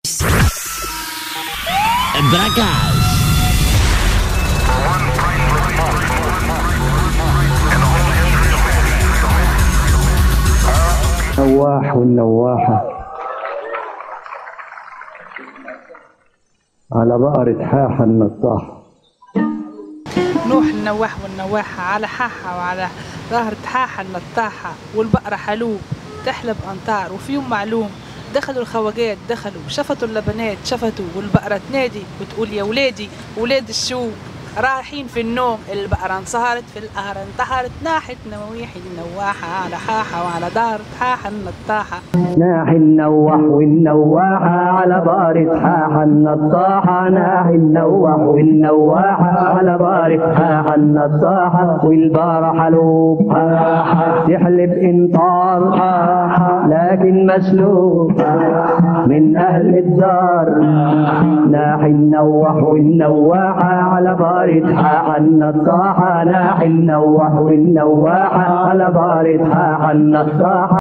Bracas. نواح والنواحة على بقرة حاحة النطاحة نوح النواح والنواحة على حاحة وعلى ظهر حاحة النطاحة والبقرة حلوب تحلب أنطار وفي يوم معلوم دخلوا الخواجات دخلوا شفتوا اللبنات شفتوا والبقرة تنادي وتقول يا ولادي ولاد الشو رايحين في النوم البقرة انصهرت في القهر انتحرت ناحت نواحي النواحة على حاحة وعلى دار حاحة النطاحة ناحي النواح والنواحة على بقرة حاحة النطاحة ناحي النواح والنواحة على بقرة حاحة النطاحة والبقرة حلوب تحلب انطار لكن مسلوب من أهل الدار ناحي النواح والنواحة على بقرة حاحة النطاحة ناحي النواح والنواحة على بقرة حاحة النطاحة